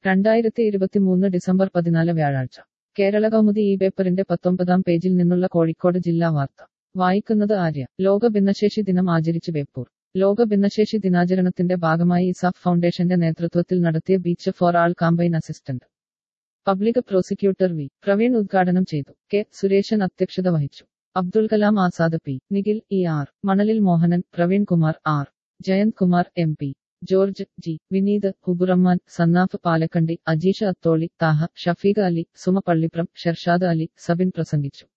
രണ്ടായിരത്തി ഇരുപത്തിമൂന്ന് ഡിസംബർ പതിനാല് വ്യാഴാഴ്ച കേരള കൗമുദി ഈ പേപ്പറിന്റെ പത്തൊമ്പതാം പേജിൽ നിന്നുള്ള കോഴിക്കോട് ജില്ലാ വാർത്ത വായിക്കുന്നത് ആര്യ ലോക ഭിന്നശേഷി ദിനം ആചരിച്ച് ബേപ്പൂർ ലോക ഭിന്നശേഷി ദിനാചരണത്തിന്റെ ഭാഗമായി ഇസാഫ് ഫൗണ്ടേഷന്റെ നേതൃത്വത്തിൽ നടത്തിയ beach for all campaign assistant public prosecutor V Praveen ഉദ്ഘാടനം ചെയ്തു കെ സുരേഷൻ അധ്യക്ഷത വഹിച്ചു Abdul Kalam Azad P Nikhil E R മണലിൽ Mohanan Praveen Kumar R Jayanth Kumar M P George G Vineeth ഹുബുറഹ്മാൻ സന്നാഫ് പാലക്കണ്ടി അജീഷ അത്തോളി താഹ ഷഫീഖ് അലി സുമ പള്ളിപ്രം ഷെർഷാദ് അലി സബിൻ പ്രസംഗിച്ചു